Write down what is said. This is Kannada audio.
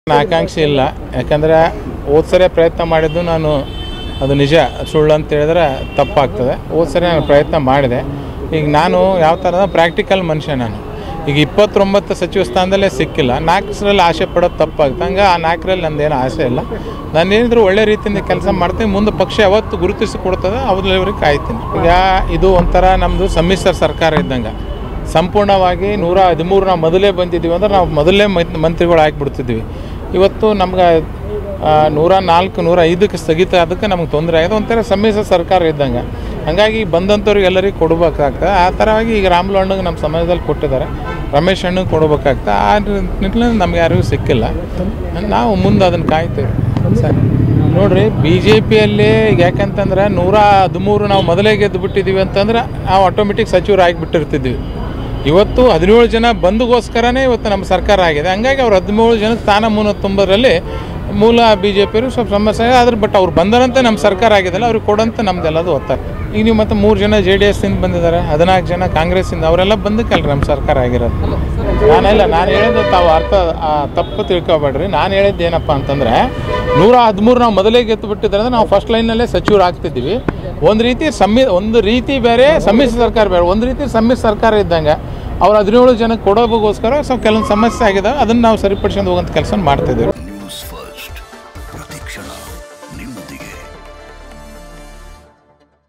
ನನ್ನ ಆಕಾಂಕ್ಷೆ ಇಲ್ಲ ಯಾಕಂದರೆ ಹೋದ ಸರಿ ಪ್ರಯತ್ನ ಮಾಡಿದ್ದು ನಾನು ಅದು ನಿಜ ಸುಳ್ಳು ಅಂತ ಹೇಳಿದ್ರೆ ತಪ್ಪಾಗ್ತದೆ ಹೋದ ಸರಿ ನಾನು ಪ್ರಯತ್ನ ಮಾಡಿದೆ ಈಗ ನಾನು ಯಾವ ಥರದ ಪ್ರಾಕ್ಟಿಕಲ್ ಮನುಷ್ಯ ನಾನು ಈಗ ಇಪ್ಪತ್ತೊಂಬತ್ತು ಸಚಿವ ಸ್ಥಾನದಲ್ಲೇ ಸಿಕ್ಕಿಲ್ಲ ನಾಲ್ಕರಲ್ಲಿ ಆಸೆ ಪಡೋದು ತಪ್ಪಾಗುತ್ತೆ ಹಂಗೆ ಆ ನಾಲ್ಕರಲ್ಲಿ ನಂದೇನು ಆಸೆ ಇಲ್ಲ ನಾನು ಏನಿದ್ರು ಒಳ್ಳೆ ರೀತಿಯಿಂದ ಕೆಲಸ ಮಾಡ್ತೀನಿ ಮುಂದೆ ಪಕ್ಷ ಯಾವತ್ತು ಗುರುತಿಸಿ ಕೊಡ್ತದೆ ಅವ್ರಲ್ಲಿವರೆಗೆ ಕಾಯ್ತೀನಿ ಈಗ ಇದು ಒಂಥರ ನಮ್ಮದು ಸಮ್ಮಿಶ್ರ ಸರ್ಕಾರ ಇದ್ದಂಗೆ ಸಂಪೂರ್ಣವಾಗಿ ನೂರ ಹದಿಮೂರು ನಾವು ಮೊದಲೇ ಬಂದಿದ್ದೀವಿ ಅಂದ್ರೆ ನಾವು ಮೊದಲೇ ಮತ್- ಮಂತ್ರಿಗಳು ಹಾಕಿಬಿಡ್ತಿದ್ವಿ ಇವತ್ತು ನಮ್ಗೆ ಆ, ನೂರ ನಾಲ್ಕು ನೂರ ಐದಕ್ಕೆ ಸ್ಥಗಿತ ಅದಕ್ಕೆ ನಮ್ಗೆ ತೊಂದರೆ ಆಗಿದೆ ಒಂಥರ ಸಮ್ಮಿಶ್ರ ಸರ್ಕಾರ ಇದ್ದಂಗೆ ಹಾಗಾಗಿ ಬಂದಂಥವ್ರಿಗೆ ಎಲ್ಲರಿಗೂ ಕೊಡಬೇಕಾಗ್ತದೆ ಆ ಥರವಾಗಿ ಈಗ ರಾಮುಲು ಅಣ್ಣಗೆ ನಮ್ಮ ಸಮಾಜದಲ್ಲಿ ಕೊಟ್ಟಿದ್ದಾರೆ ರಮೇಶ್ ಅಣ್ಣಗೆ ಕೊಡಬೇಕಾಗ್ತದೆ ಆ ನಿಟ್ಟಿನಲ್ಲಿ ನಮ್ಗೆ ಯಾರಿಗೂ ಸಿಕ್ಕಿಲ್ಲ ನಾವು ಮುಂದೆ ಅದನ್ನು ಕಾಯ್ತೀವಿ ಸರಿ ನೋಡ್ರಿ ಬಿ ಜೆ ಪಿಯಲ್ಲಿ ಯಾಕಂತಂದ್ರೆ ನೂರ ಹದಿಮೂರು ನಾವು ಮೊದಲೇ ಗೆದ್ದು ಬಿಟ್ಟಿದ್ದೀವಿ ಅಂತಂದ್ರೆ ನಾವು ಆಟೋಮೆಟಿಕ್ ಸಚಿವರು ಆಗಿಬಿಟ್ಟಿರ್ತಿದ್ವಿ ಇವತ್ತು ಹದಿನೇಳು ಜನ ಬಂದುಗೋಸ್ಕರನೇ ಇವತ್ತು ನಮ್ಮ ಸರ್ಕಾರ ಆಗಿದೆ ಹಂಗಾಗಿ ಅವ್ರು ಹದಿನೇಳು ಜನ ಸ್ಥಾನ ಮೂಲ ತುಂಬರಲ್ಲಿ ಮೂಲ ಬಿ ಜೆ ಪಿಯವರು ಸ್ವಲ್ಪ ಸಮಸ್ಯೆ ಆಗಿದೆ ಆದ್ರೆ ಬಟ್ ಅವ್ರು ಬಂದರಂತೆ ನಮ್ಮ ಸರ್ಕಾರ ಆಗಿದೆಲ್ಲ ಅವ್ರಿಗೆ ಕೊಡಂತ ನಮ್ದೆಲ್ಲದು ಒತ್ತಾಯ ಈಗ ನೀವು ಮತ್ತೆ ಮೂರು ಜನ ಜೆ ಡಿ ಎಸ್ಸಿಂದ ಬಂದಿದ್ದಾರೆ ಹದಿನಾಲ್ಕು ಜನ ಕಾಂಗ್ರೆಸ್ಸಿಂದ ಅವರೆಲ್ಲ ಬಂದಕ್ಕಲ್ರಿ ನಮ್ಮ ಸರ್ಕಾರ ಆಗಿರೋದು ನಾನೆಲ್ಲ ನಾನು ಹೇಳಿದ್ದು ತಾವು ಅರ್ಥ ಆ, ತಪ್ಪು ತಿಳ್ಕೊಬೇಡ್ರಿ ನಾನು ಹೇಳಿದ್ದು ಏನಪ್ಪ ಅಂತಂದರೆ ನೂರ ಹದಿಮೂರು ನಾವು ಮೊದಲೇ ಗೆದ್ದು ಬಿಟ್ಟಿದ್ರೆ ನಾವು ಫಸ್ಟ್ ಲೈನಲ್ಲೇ ಸಚಿವರು ಆಗ್ತಿದ್ದೀವಿ ಒಂದು ರೀತಿ ಸಮ್ಮಿ ಒಂದು ರೀತಿ ಬೇರೆ ಸಮ್ಮಿಶ್ರ ಸರ್ಕಾರ ಬೇರೆ ಒಂದು ರೀತಿ ಸಮ್ಮಿಶ್ರ ಸರ್ಕಾರ ಇದ್ದಂಗೆ ಅವ್ರು ಹದಿನೇಳು ಜನಕ್ಕೆ ಕೊಡೋದಕ್ಕೋಸ್ಕರ ಸ್ವಲ್ಪ ಕೆಲವೊಂದು ಸಮಸ್ಯೆ ಆಗಿದೆ ಅದನ್ನು ನಾವು ಸರಿಪಡಿಸ್ಕೊಂಡು ಹೋಗೋಂಥ ಕೆಲಸ ಮಾಡ್ತಿದ್ದೀವಿ